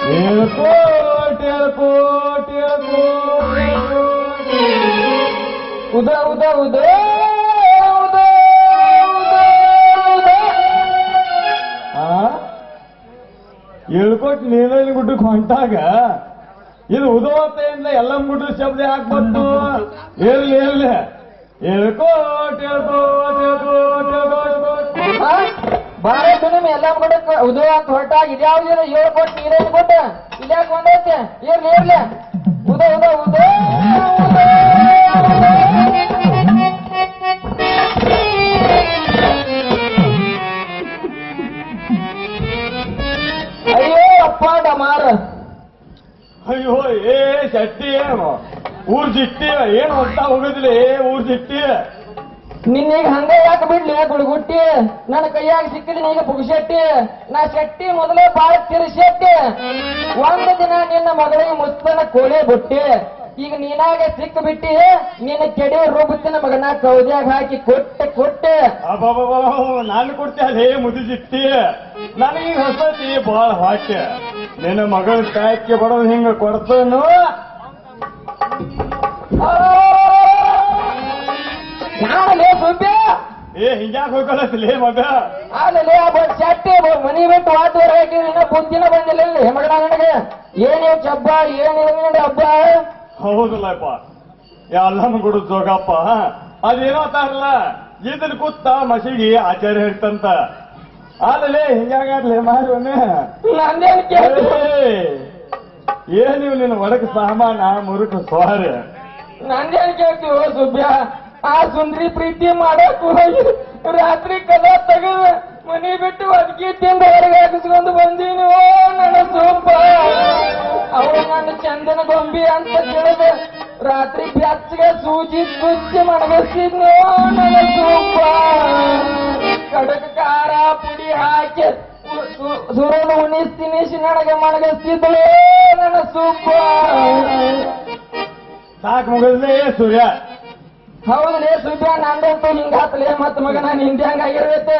ಏಳ್ಕೋಟ್ ಏಳ್ಕೋಟ್ ಏಳ್ಕೋಟ್ ಉದ ಉದ ಉದ ಉದ ಆ ಏಳ್ಕೋಟ್ ನೀರಲ್ಲಿ ಗುಡ್ಡಕ್ಕೆ ಹೊಂಟಾಗ ಇದು ಉದೋತೆಯಿಂದ ಎಲ್ಲ ಗುಡ್ಡ ಶಬ್ದ ಯಾಕೆ ಬಂತು ಇರ್ಲಿ ಇರ್ಲಿ ಏಳ್ಕೋಟ್ ಏಳ್ಕೋಟ್ ಏಳ್ಕೋಟ್ ಏಳ್ಕೋಟ್ ಭಾರತ ನಿಮ್ ಎಲ್ಲ ಕೊಡಕ್ ಉದ ಅಂತ ಹೊರಟಾಗ ಇದ್ಯಾವ್ದು ಏಳು ಕೊಟ್ಟು ನೀರೇನು ಕೊಟ್ಟ ಇಲ್ಯಾಕ್ ಬಂದೈತೆ ಇರ್ಲಿ ಇರ್ಲಿ ಉದ ಉದ ಉದ ಉದ ಅಯ್ಯೋ ಅಪ್ಪ ಡಮಾರ ಅಯ್ಯೋ ಏ ಶೆಟ್ಟಿ ಏನು ಊರ್ ಜಿಟ್ಟಿ ಏನು ಹೊಂಟ ಹೋಗೋದಿಲ್ಲ ಏ ಊರ್ ಜಿಟ್ಟಿ ನಿನ್ನೀಗ ಹಂಗ ಯಾಕೆ ಬಿಡ್ಲಿ ಗುಳುಗುಟ್ಟಿ ನನ್ನ ಕೈಯಾಗ ಸಿಕ್ಕಿದ ನೀಗ ಪುಗ್ಶೆಟ್ಟಿ ನಾ ಶೆಟ್ಟಿ ಮೊದಲೇ ಬಾಳ ತಿರ್ಶೆಟ್ಟಿ ಒಂದು ದಿನ ನಿನ್ನ ಮಗಳಿಗೆ ಮುಸ್ತನ ಕೋಳೆ ಬುಟ್ಟಿ ಈಗ ನೀನಾಗ ಸಿಕ್ಕ ಬಿಟ್ಟಿ ನಿನ್ನ ಕೆಡೆ ರುಬ್ಬುತ್ತಿನ ಮಗನ ಕೌದ್ಯಾಗ ಹಾಕಿ ಕೊಟ್ಟೆ ಕೊಟ್ಟೆ ಅಬ್ಬಬ್ಬಬ್ಬ, ನಾನು ಕೊಡ್ತೆ ಅಲ್ಲೇ ಮುದಿ ಜಿಟ್ಟಿ ನನಗೆ ಹೊಸತಿ ಬಹಳ ವಾಕ್ಯ ನಿನ್ನ ಮಗಳ ಕಾಯಕ್ಕೆ ಬರೋದು ಹಿಂಗ ಕೊಡ್ತೇನು ನಾನಲ್ಲೇ ಸುಬ್ಬಿ ಏ ಹಿಂಗ್ಯಾಕ್ ಹೋಗಲತ್ತಿಲೇ ಮಗ ಆಮೇಲೆ ಶೆಟ್ಟಿ ಮನಿ ಬಿಟ್ಟು ವಾತಾವರಣ ಹಾಕಿದ್ರೆ ಇನ್ನ ಬುದ್ಧಿನ ಬಂದಿಲ್ಲ ಇಲ್ಲಿ ಮಗನ ನನಗೆ ಏನೇ ಚಬ್ಬ ಏನೇ ಹಬ್ಬ ಹೌದಲ್ಲಪ್ಪ ಎಲ್ಲಮ್ಮ ಗುಡು ಜೋಗಪ್ಪ ಅದೇನೋ ತಾರಲ್ಲ ಇದನ್ ಕೂತ ಮಸಿಗೆ ಆಚಾರ್ಯ ಹೇಳ್ತಂತ ಅಲ್ಲಲೇ ಹಿಂಗಾಗ್ಲಿ ಮಾರುವನೆ ನಂದೇನ್ ಕೇಳಿ ಏನ್ ನೀವು ನಿನ್ನ ಒಡಕ ಸಾಮಾನ ಮುರುಕ ಸ್ವಾರ ನಂದೇನ್ ಕೇಳ್ತೀವೋ ಸುಬ್ಯ ಆ ಸುಂದ್ರಿ ಪ್ರೀತಿ ಮಾಡಕ್ ಹೋಗಿ ರಾತ್ರಿ ಕದ ತೆಗೆದ ಮನಿ ಬಿಟ್ಟು ಅದಕ್ಕೆ ತಿಂದ ಹೊರಗೆ ಹಾಕಿಸ್ಕೊಂಡು ಬಂದೀನಿ ಓ ನನ್ನ ಸೂಪ ಅವಳು ನನ್ನ ಚಂದನ ಗೊಂಬಿ ಅಂತ ತಿಳಿದ ರಾತ್ರಿ ಬೆಚ್ಚಗೆ ಸೂಜಿ ತುಚ್ಚಿ ಮಣಗಸಿದ್ನು ನನ್ನ ಸೂಪ ಕಡಕ ಖಾರ ಪುಡಿ ಹಾಕಿ ಸುರಲು ಉಣಿಸ್ ತಿನಿಸಿ ನನಗೆ ಮಣಗಸಿದ್ಳು ನನ್ನ ಸೂಪ ಸಾಕ್ ಮುಗಿದ್ಲೇ ಸೂರ್ಯ ಹೌದಲೇ ಸುಬ್ಬ ನಂದಂತೂ ಹಿಂಗಾತಲೇ ಮತ್ ಮಗ ನಾನು ಹಿಂದೆ ಹಂಗಾಗಿರ್ಬೇಕು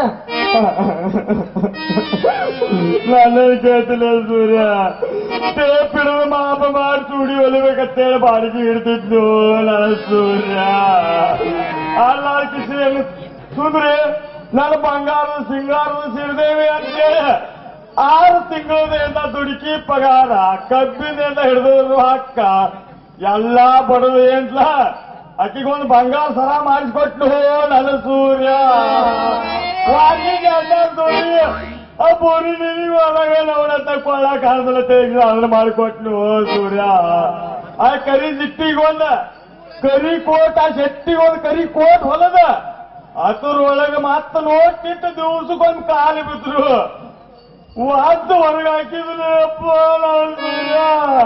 ನನ್ನ ಕೇಳ್ತಿಲ್ಲ ಸೂರ್ಯ ಟೇಪ್ ಹಿಡಿದು ಮಾಪ ಮಾಡಿ ಚೂಡಿ ಹೊಲಿಬೇಕಂತೇಳಿ ಬಾಡಿಗೆ ಹಿಡ್ತಿದ್ನು ನನ್ನ ಸೂರ್ಯ ಅಲ್ಲ ಕಿಸಿಯಲ್ಲಿ ಸುಂದ್ರಿ ನನ್ನ ಬಂಗಾರದ ಸಿಂಗಾರದ ಸಿರಿದೇವಿ ಅಂತೇಳಿ ಆರು ತಿಂಗಳದಿಂದ ದುಡುಕಿ ಪಗಾರ ಕಬ್ಬಿನಿಂದ ಹಿಡಿದ್ರು ಅಕ್ಕ ಎಲ್ಲಾ ಬಡದು ಏನ್ಲ ಆಕಿಗೊಂದು ಬಂಗಾರ ಸರ ಮಾಡಿಸ್ಕೊಟ್ಲು ನನ್ನ ಸೂರ್ಯ ವಾಕಿಗೆ ಎಲ್ಲ ದುಡಿ ಆ ಬೋರಿ ನೀವು ಒಳಗ ನೋಡತ್ತ ಕೊಳ್ಳಕ್ ಆಗಲ್ಲ ತೆಗ್ದು ಅದನ್ನ ಮಾಡಿಕೊಟ್ಲು ಸೂರ್ಯ ಆ ಕರಿ ಸಿಟ್ಟಿಗೊಂದ ಕರಿ ಕೋಟ್ ಆ ಶೆಟ್ಟಿಗೊಂದು ಕರಿ ಕೋಟ್ ಹೊಲದ ಅದ್ರೊಳಗ ಮತ್ತ ನೋಟಿಟ್ಟು ದಿವ್ಸಕ್ಕೊಂದು ಕಾಲು ಬಿದ್ರು ವಾದ್ದು ಹೊರಗೆ ಹಾಕಿದ್ರು ಅಪ್ಪ ನಾನು ಸೂರ್ಯ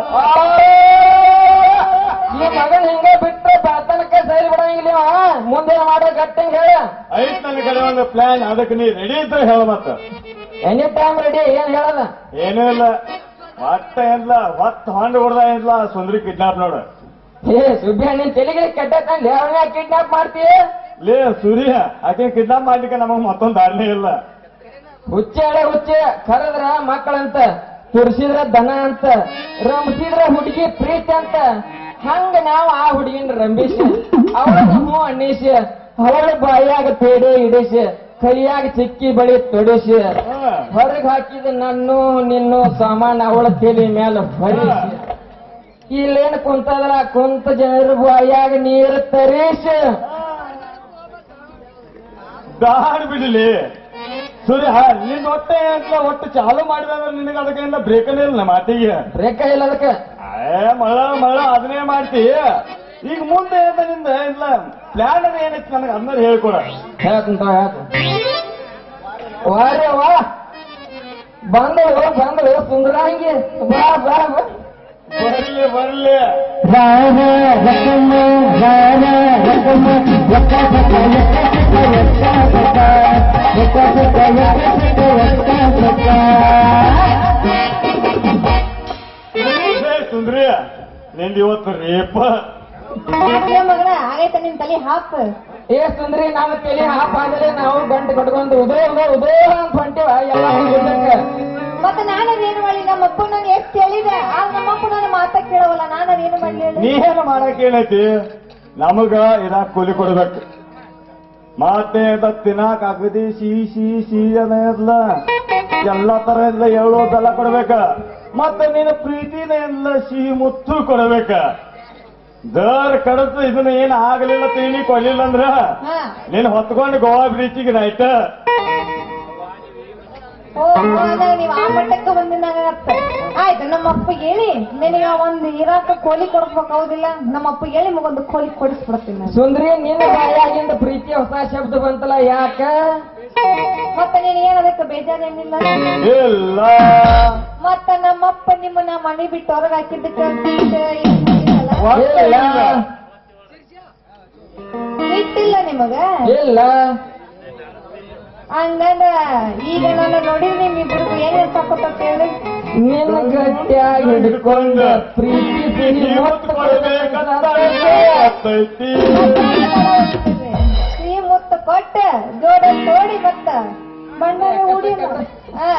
ಈ ಮಗನ್ ಹಿಂಗ ಬಿಟ್ರೆ ಬಾತನಕ್ಕೆ ಸರಿ ಬಿಡಂಗಿಲ್ಲ ಇವ. ಮುಂದೆ ಮಾಡೋ ಗಟ್ಟಂಗ್ ಹೇಳ ಐತ್ ನನ್ನ ಕಡೆ ಒಂದು ಪ್ಲಾನ್ ಅದಕ್ಕೆ ನೀ ರೆಡಿ ಇದ್ರೆ ಹೇಳ ಮತ್ತ ಎನಿ ಟೈಮ್ ರೆಡಿ ಏನ್ ಹೇಳದ ಏನೂ ಇಲ್ಲ ಒಟ್ಟ ಏನ್ಲ ಹೊತ್ತು ಹೊಂಡ ಹೊಡ್ದ ಏನ್ಲ ಸುಂದ್ರಿ ಕಿಡ್ನಾಪ್ ನೋಡು ಏ ಸುಬ್ಬಿ ನಿನ್ ತೆಲಿಗೆ ಕೆಟ್ಟಂಗ್ ಅವನ ಕಿಡ್ನಾಪ್ ಮಾಡ್ತೀಯ ಲೇ ಸೂರ್ಯ ಆಕೆ ಕಿಡ್ನಾಪ್ ಮಾಡ್ಲಿಕ್ಕೆ ನಮಗ್ ಮತ್ತೊಂದು ದಾರಿನೇ ಇಲ್ಲ ಹುಚ್ಚೆ ಹುಚ್ಚೆ ಕರೆದ್ರ ಮಕ್ಕಳಂತ ತುರ್ಸಿದ್ರ ದನ ಅಂತ ರಂಬಿಸಿದ್ರ ಹುಡುಗಿ ಪ್ರೀತಿ ಅಂತ ಹಂಗ ನಾವು ಆ ಹುಡುಗಿನ ರಂಬಿಸಿ ಅವಳ ಹ್ಞೂ ಅನ್ನಿಸಿ ಅವಳ ಬಾಯಾಗ ಪೇಡೆ ಇಡಿಸಿ ಕೈಯಾಗ ಚಿಕ್ಕಿ ಬಳಿ ತೊಡಿಸಿ ಹಾ. ಹೊರಗೆ ಹಾಕಿದ ನನ್ನು ನಿನ್ನು ಸಾಮಾನ್ ಅವಳ ತಲೆ ಮೇಲೆ ಹೊರಿಸಿ ಇಲ್ಲೇನ್ ಕುಂತದ್ರ ಕುಂತ ಜನರ ಬಾಯಾಗ ನೀರು ತರಿಸಿ ದಾಡ್ ಬಿಡಲಿ ಸೂರ್ಯ ನಿನ್ ಹೊಟ್ಟೆ ಅಂತ ಒಟ್ಟು ಚಾಲು ಮಾಡಿದಾಗ ನಿನಗೆ ಅದಕ್ಕಿಂತ ಬ್ರೇಕನೇ ಇಲ್ಲ ಮಾತಿಗೆ ರೇಖ ಇಲ್ಲ ಅದಕ್ಕೆ ಏ ಮಳ ಮಳ ಅದನ್ನೇ ಮಾಡ್ತಿ ಈಗ ಮುಂದೆ ಏನ ನಿಂದ ಇಲ್ಲ ಪ್ಲಾನ್ ಅದ ಏನೈತಿ ನನಗೆ ಅದನ್ನ ಹೇಳ್ಕೊಡ ಹೇಳ್ತಂತ ಹೇಳ್ತ ವಾರೇ ವಾ ಬಂದಳು ಬಂದಳು ಸುಂದರಾಂಗಿ ಬಾ ಬಾ ಬಾ ಬರ್ಲಿ ಬರ್ಲಿ ಏ ಸುಂದ್ರಿ ನಿಂದ ಇವತ್ತು ರೇಪ ಮಗಳ ಆಗೈತ ನಿನ್ ತಲೆ ಹಾಪ್ ಏ ಸುಂದ್ರಿ ನಮ್ಮ ತಲೆ ಹಾಪ್ ಆದ್ರೆ ನಾವು ಗಂಟು ಕಟ್ಕೊಂಡು ಉದೋ ಉದೋ ಉದೋ ಅಂತ ಹೊಂಟಿವ ಎಲ್ಲ ಹುಡುಗಕ್ಕೆ ಮತ್ತ ನಾನು ಏನ್ ಮಾಡಿ ನಮ್ಮ ಅಪ್ಪ ನಾನು ಎಷ್ಟ್ ಹೇಳಿ ಮಾಡ್ಲಿ ಹೇಳು? ನೀವೇನು ಮಾಡಕ್ ಏನೈತಿ ನಮಗ ಇದಾಕ ಕೂಲಿ ಕೊಡ್ಬೇಕು ಮತ್ತೆ ಇದ ತಿನ್ನಾಕ ಅಗದಿ ಸಿಹಿ ಸಿಹಿ ಸಿಹಿ ಅದ ಇರ್ಲ ಎಲ್ಲಾ ತರ ಎಲ್ಲ ಹೇಳೋದೆಲ್ಲ ಕೊಡ್ಬೇಕ ಮತ್ತೆ ನೀನು ಪ್ರೀತಿನ ಎಲ್ಲ ಸಿಹಿ ಮುತ್ತು ಕೊಡ್ಬೇಕ ದರ್ ಕಡತು ಇದನ್ನ ಏನ್ ಆಗಲಿಲ್ಲ ತೀನಿ ಕೊಡ್ಲಿಲ್ಲ ಅಂದ್ರ ಹಾ ನೀನ್ ಹೊತ್ಕೊಂಡು ಗೋವಾ ಬೀಚಿಗೆ ನೈಟ್ ಓ ಅದಾಗ ನೀವ್ ಆ ಮಟ್ಟಕ್ಕೆ ಬಂದಿದ್ದಾಗ ಆಯ್ತು ನಮ್ಮ ಅಪ್ಪ ಹೇಳಿ ನಿನಗ ಒಂದ್ ಇರಾಕ ಕೋಲಿ ಕೊಡಿಸ್ಬೇಕು ಹೌದಿಲ್ಲ ನಮ್ಮ ಅಪ್ಪ ಹೇಳಿ ಮಗೊಂದು ಕೋಲಿ ಕೊಡಿಸ್ಬಿಡ್ತೀನಿ ನಾನು ಸುಂದ್ರಿ ನಿನ್ನ ಬಾಯಾಗಿಂದ ಪ್ರೀತಿ ಹೊಸ ಶಬ್ದ ಬಂತಲ್ಲ ಯಾಕ ಮತ್ತೆ ನೀನ್ ಏನ್ ಅದಕ್ಕೆ ಬೇಜಾರೇನಿಲ್ಲ ಇಲ್ಲ ಮತ್ತ ನಮ್ಮಪ್ಪ ನಿಮ್ಮನ್ನ ಮನೆ ಬಿಟ್ಟು ಹೊರಗೆ ಹಾಕಿದ್ದಕ್ಕೆ ಇಟ್ಟಿಲ್ಲ ಒಟ್ಟೆ ಇಲ್ಲ ಇಲ್ಲ. ಇಟ್ಟಿಲ್ಲ ನಿಮಗ ಇಲ್ಲ ಹಂಗಂದ್ರ ಈಗ ನಾನು ನೋಡಿದ್ರೆ ನಿಮ್ಮಿಬ್ರಿಗೂ ಏನ್ ಸಾಕೋತ ಹೇಳಿ ನಿನ್ನ ಗಟ್ಟಿಯಾಗಿ ಹಿಡ್ಕೊಂಡ ಪ್ರೀತಿ ಸಿಹಿ ಇವತ್ತು ಮುತ್ತು ಕೊಡ್ಬೇಕಂತ ಕೊಡ್ಬೇಕಂತ ಈ ಮುತ್ತ ಕೊಟ್ಟ ಜೋಡ ತೋಡಿ ಮತ್ತ ಬಣ್ಣದ ಉಡಿ ಹಾ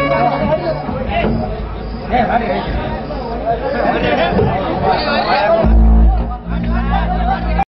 ಏ,